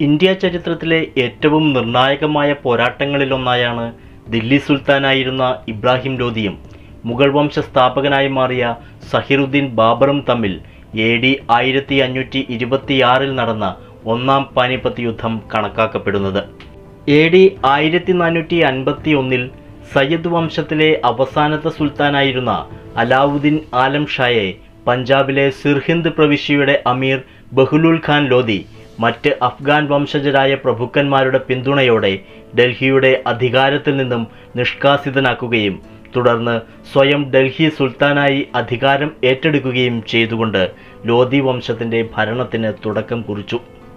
India ചരിത്രത്തിലെ ഏറ്റവും നിർണായകമായ പോരാട്ടങ്ങളിലൊന്നായാണ് ദില്ലി സുൽത്താനായിരുന്ന ഇബ്രാഹിം ലോധിയും മുഗൾ വംശ സ്ഥാപകനായി മാറിയ സഹിറുദ്ദീൻ ബാബറും തമ്മിൽ എ ഡി ആയിരത്തി അഞ്ഞൂറ്റി ഇരുപത്തിയാറിൽ നടന്ന ഒന്നാം പാനിപ്പത്ത് യുദ്ധം കണക്കാക്കപ്പെടുന്നത് എ ഡി ആയിരത്തി നാനൂറ്റി അൻപത്തി ഒന്നിൽ സയ്യദ് വംശത്തിലെ അവസാനത്തെ സുൽത്താനായിരുന്ന അലാവുദ്ദീൻ ആലം ഷായെ പഞ്ചാബിലെ സിർഹിന്ദ് പ്രവിശ്യയുടെ അമീർ ബഹുലുൽ ഖാൻ ലോധി മറ്റ് അഫ്ഗാൻ വംശജരായ പ്രഭുക്കന്മാരുടെ പിന്തുണയോടെ ഡൽഹിയുടെ അധികാരത്തിൽ നിന്നും നിഷ്കാസിതനാക്കുകയും തുടർന്ന് സ്വയം ഡൽഹി സുൽത്താനായി അധികാരം ഏറ്റെടുക്കുകയും ചെയ്തുകൊണ്ട് ലോധി വംശത്തിൻ്റെ ഭരണത്തിന് തുടക്കം കുറിച്ചു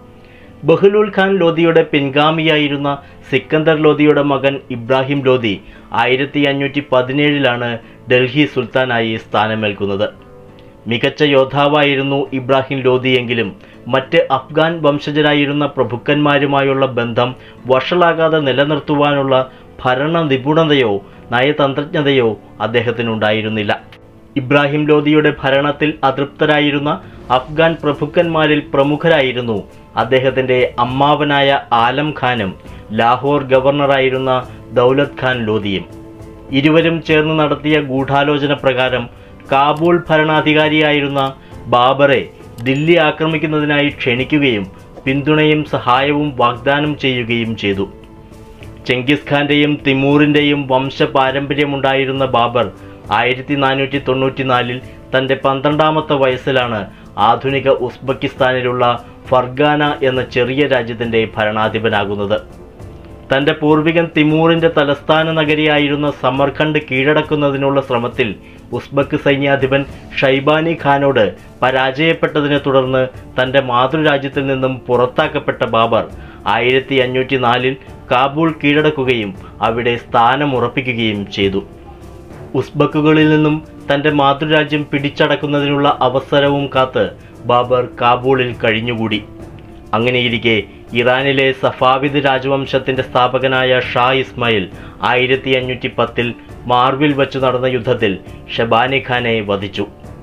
ബഹ്ലുൽ ഖാൻ ലോധിയുടെ പിൻഗാമിയായിരുന്ന സിക്കന്ദർ ലോധിയുടെ മകൻ ഇബ്രാഹിം ലോധി ആയിരത്തി അഞ്ഞൂറ്റി പതിനേഴിലാണ് ഡൽഹി സുൽത്താനായി സ്ഥാനമേൽക്കുന്നത് മികച്ച യോദ്ധാവായിരുന്നു ഇബ്രാഹിം ലോധി എങ്കിലും മറ്റ് അഫ്ഗാൻ വംശജരായിരുന്ന പ്രഭുക്കന്മാരുമായുള്ള ബന്ധം വഷളാകാതെ നിലനിർത്തുവാനുള്ള ഭരണ നിപുണതയോ നയതന്ത്രജ്ഞതയോ അദ്ദേഹത്തിനുണ്ടായിരുന്നില്ല ഇബ്രാഹിം ലോധിയുടെ ഭരണത്തിൽ അതൃപ്തരായിരുന്ന അഫ്ഗാൻ പ്രഭുക്കന്മാരിൽ പ്രമുഖരായിരുന്നു അദ്ദേഹത്തിൻ്റെ അമ്മാവനായ ആലം ഖാനും ലാഹോർ ഗവർണറായിരുന്ന ദൗലത് ഖാൻ ലോധിയും ഇരുവരും ചേർന്ന് നടത്തിയ ഗൂഢാലോചന പ്രകാരം കാബൂൾ ഭരണാധികാരിയായിരുന്ന ബാബറെ ദില്ലി ആക്രമിക്കുന്നതിനായി ക്ഷണിക്കുകയും പിന്തുണയും സഹായവും വാഗ്ദാനം ചെയ്യുകയും ചെയ്തു ചെങ്കിസ് ഖാന്റെയും തിമൂറിൻ്റെയും വംശപാരമ്പര്യമുണ്ടായിരുന്ന ബാബർ ആയിരത്തി നാനൂറ്റി തൊണ്ണൂറ്റിനാലിൽ തൻ്റെ പന്ത്രണ്ടാമത്തെ വയസ്സിലാണ് ആധുനിക ഉസ്ബെക്കിസ്ഥാനിലുള്ള ഫർഗാന എന്ന ചെറിയ രാജ്യത്തിൻ്റെ ഭരണാധിപനാകുന്നത് തൻ്റെ പൂർവികൻ തിമൂറിൻ്റെ തലസ്ഥാന നഗരിയായിരുന്ന സമർഖണ്ഡ് കീഴടക്കുന്നതിനുള്ള ശ്രമത്തിൽ ഉസ്ബക്ക് സൈന്യാധിപൻ ഷൈബാനി ഖാനോട് പരാജയപ്പെട്ടതിനെ തുടർന്ന് തൻ്റെ മാതൃരാജ്യത്തിൽ നിന്നും പുറത്താക്കപ്പെട്ട ബാബർ ആയിരത്തി അഞ്ഞൂറ്റി നാലിൽ കാബൂൾ കീഴടക്കുകയും അവിടെ സ്ഥാനമുറപ്പിക്കുകയും ചെയ്തു ഉസ്ബക്കുകളിൽ നിന്നും തൻ്റെ മാതൃരാജ്യം പിടിച്ചടക്കുന്നതിനുള്ള അവസരവും കാത്ത് ബാബർ കാബൂളിൽ കഴിഞ്ഞുകൂടി അങ്ങനെയിരിക്കെ ഇറാനിലെ സഫാവിദ് രാജവംശത്തിൻ്റെ സ്ഥാപകനായ ഷാ ഇസ്മായിൽ ആയിരത്തി അഞ്ഞൂറ്റി പത്തിൽ മാർവിൽ വച്ചു നടന്ന യുദ്ധത്തിൽ ഷബാനി ഖാനെ വധിച്ചു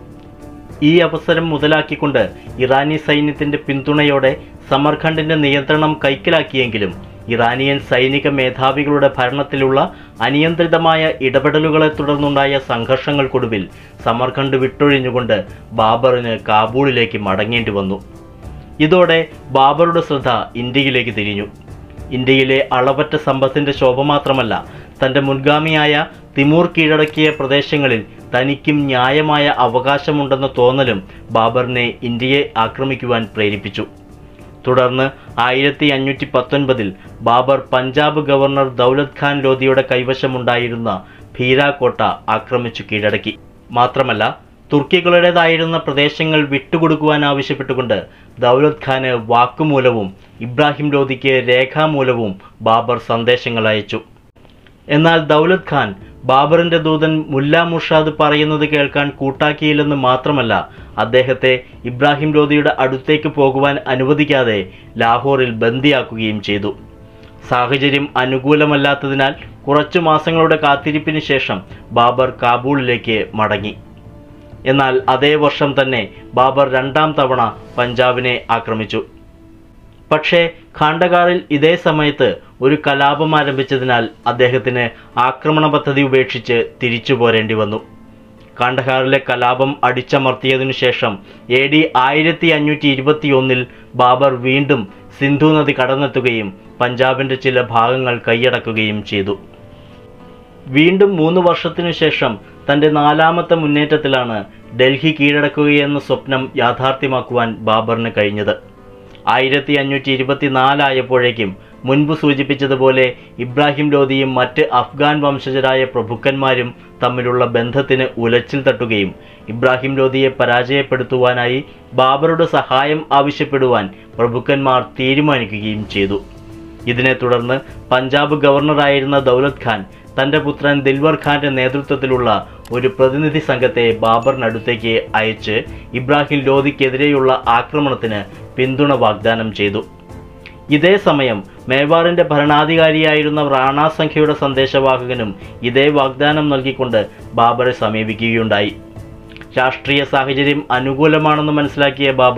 ഈ അവസരം മുതലാക്കിക്കൊണ്ട് ഇറാനി സൈന്യത്തിൻ്റെ പിന്തുണയോടെ സമർഖണ്ഡിൻ്റെ നിയന്ത്രണം കൈക്കലാക്കിയെങ്കിലും ഇറാനിയൻ സൈനിക മേധാവികളുടെ ഭരണത്തിലുള്ള അനിയന്ത്രിതമായ ഇടപെടലുകളെ തുടർന്നുണ്ടായ സംഘർഷങ്ങൾക്കൊടുവിൽ സമർഖണ്ഡ് വിട്ടൊഴിഞ്ഞുകൊണ്ട് ബാബറിന് കാബൂളിലേക്ക് മടങ്ങേണ്ടി വന്നു ഇതോടെ ബാബറുടെ ശ്രദ്ധ ഇന്ത്യയിലേക്ക് തിരിഞ്ഞു ഇന്ത്യയിലെ അളവറ്റ സമ്പത്തിൻ്റെ ശോഭ മാത്രമല്ല തൻ്റെ മുൻഗാമിയായ തിമൂർ കീഴടക്കിയ പ്രദേശങ്ങളിൽ തനിക്കും ന്യായമായ അവകാശമുണ്ടെന്ന തോന്നലും ബാബറിനെ ഇന്ത്യയെ ആക്രമിക്കുവാൻ പ്രേരിപ്പിച്ചു തുടർന്ന് ആയിരത്തി അഞ്ഞൂറ്റി പത്തൊൻപതിൽ ബാബർ പഞ്ചാബ് ഗവർണർ ദൗലത് ഖാൻ ലോധിയുടെ കൈവശമുണ്ടായിരുന്ന ഭീരാക്കോട്ട ആക്രമിച്ചു കീഴടക്കി മാത്രമല്ല തുർക്കികളുടേതായിരുന്ന പ്രദേശങ്ങൾ വിട്ടുകൊടുക്കുവാൻ ആവശ്യപ്പെട്ടുകൊണ്ട് ദൗലത് ഖാന് വാക്കുമൂലവും ഇബ്രാഹിം ലോധിക്ക് രേഖാമൂലവും ബാബർ സന്ദേശങ്ങൾ അയച്ചു എന്നാൽ ദൗലത് ഖാൻ ബാബറിന്റെ ദൂതൻ മുല്ല മുർഷാദ് പറയുന്നത് കേൾക്കാൻ കൂട്ടാക്കിയില്ലെന്ന് മാത്രമല്ല അദ്ദേഹത്തെ ഇബ്രാഹിം ലോധിയുടെ അടുത്തേക്ക് പോകുവാൻ അനുവദിക്കാതെ ലാഹോറിൽ ബന്ദിയാക്കുകയും ചെയ്തു സാഹചര്യം അനുകൂലമല്ലാത്തതിനാൽ കുറച്ചു മാസങ്ങളുടെ കാത്തിരിപ്പിന് ശേഷം ബാബർ കാബൂളിലേക്ക് മടങ്ങി എന്നാൽ അതേ വർഷം തന്നെ ബാബർ രണ്ടാം തവണ പഞ്ചാബിനെ ആക്രമിച്ചു പക്ഷേ ഖാണ്ടകാറിൽ ഇതേ സമയത്ത് ഒരു കലാപം ആരംഭിച്ചതിനാൽ അദ്ദേഹത്തിന് ആക്രമണ പദ്ധതി ഉപേക്ഷിച്ച് തിരിച്ചു പോരേണ്ടി വന്നു കാണ്ഡഹാറിലെ കലാപം അടിച്ചമർത്തിയതിനു ശേഷം എ ഡി ആയിരത്തി അഞ്ഞൂറ്റി ഇരുപത്തി ഒന്നിൽ ബാബർ വീണ്ടും സിന്ധു നദി കടന്നെത്തുകയും പഞ്ചാബിൻ്റെ ചില ഭാഗങ്ങൾ കൈയടക്കുകയും ചെയ്തു വീണ്ടും മൂന്ന് വർഷത്തിനു ശേഷം തൻ്റെ നാലാമത്തെ മുന്നേറ്റത്തിലാണ് ഡൽഹി കീഴടക്കുകയെന്ന സ്വപ്നം യാഥാർത്ഥ്യമാക്കുവാൻ ബാബറിന് കഴിഞ്ഞത് ആയിരത്തി അഞ്ഞൂറ്റി ഇരുപത്തിനാലായപ്പോഴേക്കും മുൻപ് സൂചിപ്പിച്ചതുപോലെ ഇബ്രാഹിം ലോധിയും മറ്റ് അഫ്ഗാൻ വംശജരായ പ്രഭുക്കന്മാരും തമ്മിലുള്ള ബന്ധത്തിന് ഉലച്ചിൽ തട്ടുകയും ഇബ്രാഹിം ലോധിയെ പരാജയപ്പെടുത്തുവാനായി ബാബറുടെ സഹായം ആവശ്യപ്പെടുവാൻ പ്രഭുക്കന്മാർ തീരുമാനിക്കുകയും ചെയ്തു ഇതിനെ തുടർന്ന് പഞ്ചാബ് ഗവർണറായിരുന്ന ദൗലത് ഖാൻ തൻ്റെ പുത്രൻ ദിൽവർ ഖാന്റെ നേതൃത്വത്തിലുള്ള ഒരു പ്രതിനിധി സംഘത്തെ ബാബറിനടുത്തേക്ക് അയച്ച് ഇബ്രാഹിം ലോധിക്കെതിരെയുള്ള ആക്രമണത്തിന് പിന്തുണ വാഗ്ദാനം ചെയ്തു ഇതേ സമയം മേവാറിന്റെ ഭരണാധികാരിയായിരുന്ന റാണാ സംഖ്യയുടെ സന്ദേശവാഹകനും ഇതേ വാഗ്ദാനം നൽകിക്കൊണ്ട് ബാബറെ സമീപിക്കുകയുണ്ടായി രാഷ്ട്രീയ സാഹചര്യം അനുകൂലമാണെന്ന് മനസ്സിലാക്കിയ ബാബർ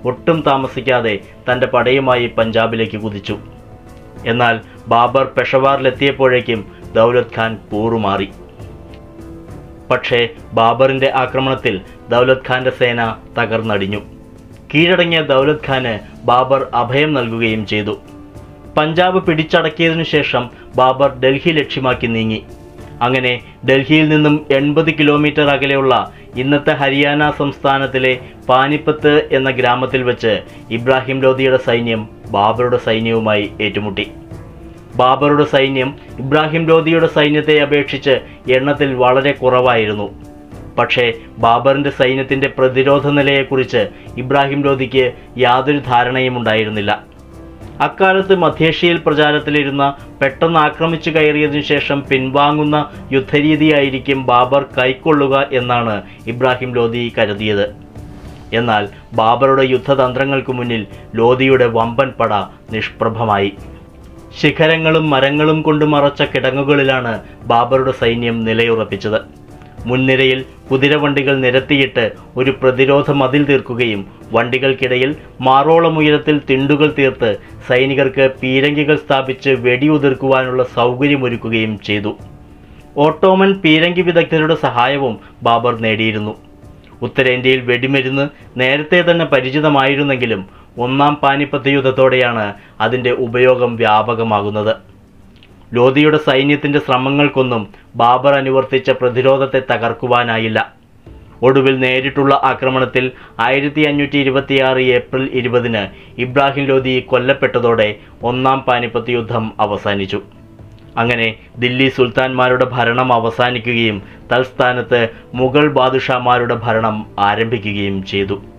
ഒട്ടും താമസിക്കാതെ തൻ്റെ പടയുമായി പഞ്ചാബിലേക്ക് കുതിച്ചു എന്നാൽ ബാബർ പെഷവാറിലെത്തിയപ്പോഴേക്കും ദൗലത് ഖാൻ കൂറുമാറി പക്ഷേ ബാബറിന്റെ ആക്രമണത്തിൽ ദൗലത് ഖാന്റെ സേന തകർന്നടിഞ്ഞു കീഴടങ്ങിയ ദൗലത് ഖാന് ബാബർ അഭയം നൽകുകയും ചെയ്തു പഞ്ചാബ് പിടിച്ചടക്കിയതിനു ശേഷം ബാബർ ഡൽഹി ലക്ഷ്യമാക്കി നീങ്ങി അങ്ങനെ ഡൽഹിയിൽ നിന്നും എൺപത് കിലോമീറ്റർ അകലെയുള്ള ഇന്നത്തെ ഹരിയാന സംസ്ഥാനത്തിലെ പാനിപ്പത്ത് എന്ന ഗ്രാമത്തിൽ വെച്ച് ഇബ്രാഹിം ലോധിയുടെ സൈന്യം ബാബറുടെ സൈന്യവുമായി ഏറ്റുമുട്ടി ബാബറുടെ സൈന്യം ഇബ്രാഹിം ലോധിയുടെ സൈന്യത്തെ അപേക്ഷിച്ച് എണ്ണത്തിൽ വളരെ കുറവായിരുന്നു പക്ഷേ ബാബറിന്റെ സൈന്യത്തിന്റെ പ്രതിരോധ നിലയെക്കുറിച്ച് ഇബ്രാഹിം ലോധിക്ക് യാതൊരു ധാരണയും ഉണ്ടായിരുന്നില്ല അക്കാലത്ത് മധ്യേഷ്യയിൽ പ്രചാരത്തിലിരുന്ന പെട്ടെന്ന് ആക്രമിച്ചു കയറിയതിനു ശേഷം പിൻവാങ്ങുന്ന യുദ്ധരീതിയായിരിക്കും ബാബർ കൈക്കൊള്ളുക എന്നാണ് ഇബ്രാഹിം ലോധി കരുതിയത് എന്നാൽ ബാബറുടെ യുദ്ധതന്ത്രങ്ങൾക്ക് മുന്നിൽ ലോധിയുടെ വമ്പൻ പട നിഷ്പ്രഭമായി ശിഖരങ്ങളും മരങ്ങളും കൊണ്ട് മറച്ച കിടങ്ങുകളിലാണ് ബാബറുടെ സൈന്യം നിലയുറപ്പിച്ചത് മുൻനിരയിൽ കുതിരവണ്ടികൾ നിരത്തിയിട്ട് ഒരു പ്രതിരോധ മതിൽ തീർക്കുകയും വണ്ടികൾക്കിടയിൽ മാറോളം ഉയരത്തിൽ തിണ്ടുകൾ തീർത്ത് സൈനികർക്ക് പീരങ്കികൾ സ്ഥാപിച്ച് വെടിയുതിർക്കുവാനുള്ള സൗകര്യമൊരുക്കുകയും ചെയ്തു ഓട്ടോമൻ പീരങ്കി വിദഗ്ധരുടെ സഹായവും ബാബർ നേടിയിരുന്നു ഉത്തരേന്ത്യയിൽ വെടിമരുന്ന് നേരത്തെ തന്നെ പരിചിതമായിരുന്നെങ്കിലും ഒന്നാം പാനിപ്പത്ത് യുദ്ധത്തോടെയാണ് അതിൻ്റെ ഉപയോഗം വ്യാപകമാകുന്നത് ലോധിയുടെ സൈന്യത്തിന്റെ ശ്രമങ്ങൾക്കൊന്നും ബാബർ അനുവർത്തിച്ച പ്രതിരോധത്തെ തകർക്കുവാനായില്ല ഒടുവിൽ നേരിട്ടുള്ള ആക്രമണത്തിൽ ആയിരത്തി അഞ്ഞൂറ്റി ഇരുപത്തിയാറ് ഏപ്രിൽ ഇരുപതിന് ഇബ്രാഹിം ലോധി കൊല്ലപ്പെട്ടതോടെ ഒന്നാം പാനിപ്പത്ത് യുദ്ധം അവസാനിച്ചു അങ്ങനെ ദില്ലി സുൽത്താൻമാരുടെ ഭരണം അവസാനിക്കുകയും തൽസ്ഥാനത്ത് മുഗൾ ബാദുഷാമാരുടെ ഭരണം ആരംഭിക്കുകയും ചെയ്തു